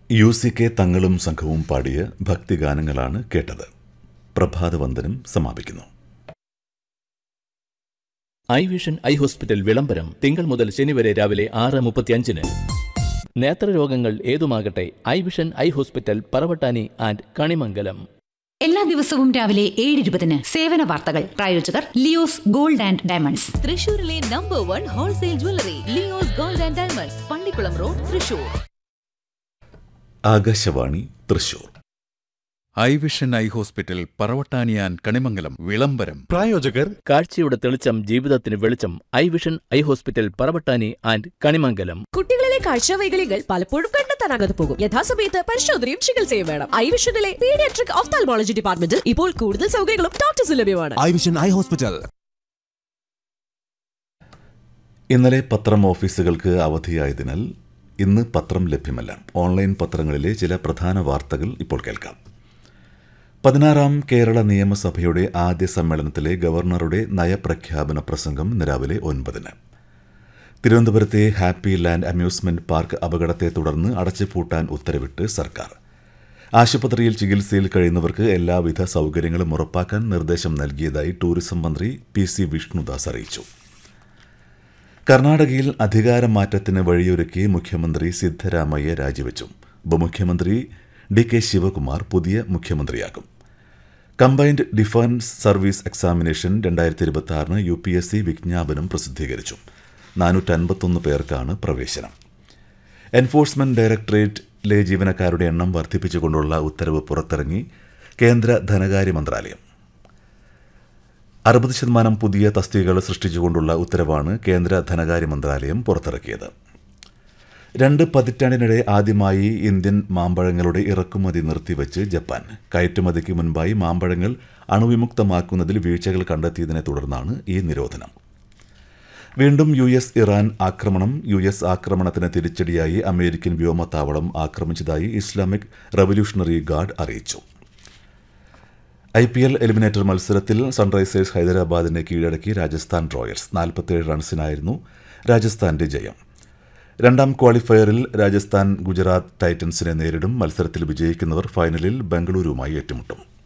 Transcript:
U C K തങ്ങളും സംഘവും പാടിയ ഭക്തിഗാനങ്ങളാണ് കേട്ടത് പ്രഭാതവന്ദനം സമാപിക്കുന്നു ഐ വിഷൻ ഐ ഹോസ്പിറ്റൽ വിളംബരം തിങ്കൾ മുതൽ ശനി വരെ രാവിലെ ആറ് മുപ്പത്തിയഞ്ചിന് നേത്രരോഗങ്ങൾ ഏതുമാകട്ടെ eye vision eye hospital Paravattani and Kanimangalam എല്ലാ ദിവസവും രാവിലെ ഏഴ് ഇരുപതിന് സേവന വാർത്തകൾ പ്രായോജകർ ലിയോസ് ഗോൾഡ് ആൻഡ് ഡയമണ്ട്സ് തൃശൂരിലെ number one wholesale jewellery Leo's gold and diamonds Pallikulam road Thrissur Akashvani Thrissur eye vision eye hospital പറവട്ടാനിയാൻ കണിമംഗലം വിളംബരം പ്രായോജകർ കാഴ്ചയുടെ തെളിച്ചം ജീവിതത്തിന് വെളിച്ചം eye vision eye hospital Paravattani and Kanimangalam കുട്ടികളിലെ കാഴ്ചവൈകല്യങ്ങൾ പലപ്പോഴും കണ്ടെത്താനാകാതെ പോകും യഥാസമയത്ത് പരിശോധനയും ചികിത്സയും വേണം ഐവിഷനിലെ പീഡിയാട്രിക് ഓഫ്താൽമോളജി ഡിപ്പാർട്ട്മെന്റിൽ ഇപ്പോൾ കൂടുതൽ സൗകര്യങ്ങളും ഡോക്ടേഴ്സ് ലഭ്യമാണ് ഐ വിഷൻ ഐ ഹോസ്പിറ്റൽ ഇന്നലെ പത്രം ഓഫീസുകൾക്ക് അവധിയായതിനാൽ ഇന്ന് പത്രം ലഭ്യമല്ല ഓൺലൈൻ പത്രങ്ങളിലെ ചില പ്രധാന വാർത്തകൾ ഇപ്പോൾ കേൾക്കാം പതിനാറാം കേരള നിയമസഭയുടെ ആദ്യ സമ്മേളനത്തിലെ ഗവർണറുടെ നയപ്രഖ്യാപന പ്രസംഗം ഇന്ന് രാവിലെ ഒൻപതിന് തിരുവനന്തപുരത്തെ ഹാപ്പി ലാൻഡ് അമ്യൂസ്മെന്റ് പാർക്ക് അപകടത്തെ തുടർന്ന് അടച്ചുപൂട്ടാൻ ഉത്തരവിട്ട് സർക്കാർ ആശുപത്രിയിൽ ചികിത്സയിൽ കഴിയുന്നവർക്ക് എല്ലാവിധ സൗകര്യങ്ങളും ഉറപ്പാക്കാൻ നിർദ്ദേശം നൽകിയതായി ടൂറിസം മന്ത്രി പി സി വിഷ്ണുദാസ് അറിയിച്ചു കർണാടകയിൽ അധികാരമാറ്റത്തിന് വഴിയൊരുക്കി മുഖ്യമന്ത്രി സിദ്ധരാമയ്യ രാജിവെച്ചു ഉപമുഖ്യമന്ത്രി ഡി കെ ശിവകുമാർ പുതിയ മുഖ്യമന്ത്രിയാകും കമ്പൈൻഡ് ഡിഫൻസ് സർവീസ് എക്സാമിനേഷൻ രണ്ടായിരത്തി ഇരുപത്തി ആറിന് യു പി എസ് സി വിജ്ഞാപനം പ്രസിദ്ധീകരിച്ചു നാനൂറ്റൻപത്തൊന്ന് പേർക്കാണ് പ്രവേശനം എൻഫോഴ്സ്മെന്റ് ഡയറക്ടറേറ്റിലെ ജീവനക്കാരുടെ എണ്ണം വർദ്ധിപ്പിച്ചുകൊണ്ടുള്ള ഉത്തരവ് പുറത്തിറങ്ങി കേന്ദ്ര ധനകാര്യ മന്ത്രാലയം അറുപത് ശതമാനം പുതിയ തസ്തികകൾ സൃഷ്ടിച്ചുകൊണ്ടുള്ള ഉത്തരവാണ് കേന്ദ്ര ധനകാര്യ മന്ത്രാലയം പുറത്തിറക്കിയത് രണ്ട് പതിറ്റാണ്ടിനിടെ ആദ്യമായി ഇന്ത്യൻ മാമ്പഴങ്ങളുടെ ഇറക്കുമതി നിർത്തിവെച്ച് ജപ്പാൻ കയറ്റുമതിക്ക് മുൻപായി മാമ്പഴങ്ങൾ അണുവിമുക്തമാക്കുന്നതിൽ വീഴ്ചകൾ കണ്ടെത്തിയതിനെ തുടർന്നാണ് ഈ നിരോധനം വീണ്ടും യു എസ് ഇറാൻ ആക്രമണം യു എസ് ആക്രമണത്തിന് തിരിച്ചടിയായി അമേരിക്കൻ വ്യോമത്താവളം ആക്രമിച്ചതായി ഇസ്ലാമിക് റവല്യൂഷണറി ഗാർഡ് അറിയിച്ചു ഐ പി എൽ എലിമിനേറ്റർ മത്സരത്തിൽ സൺറൈസേഴ്സ് ഹൈദരാബാദിനെ കീഴടക്കി രാജസ്ഥാൻ റോയൽസ് നാൽപ്പത്തേഴ് റൺസിനായിരുന്നു രാജസ്ഥാന്റെ ജയം രണ്ടാം ക്വാളിഫയറിൽ രാജസ്ഥാൻ ഗുജറാത്ത് ടൈറ്റൻസിനെ നേരിടും മത്സരത്തിൽ വിജയിക്കുന്നവർ ഫൈനലിൽ ബംഗളൂരുവുമായി ഏറ്റുമുട്ടും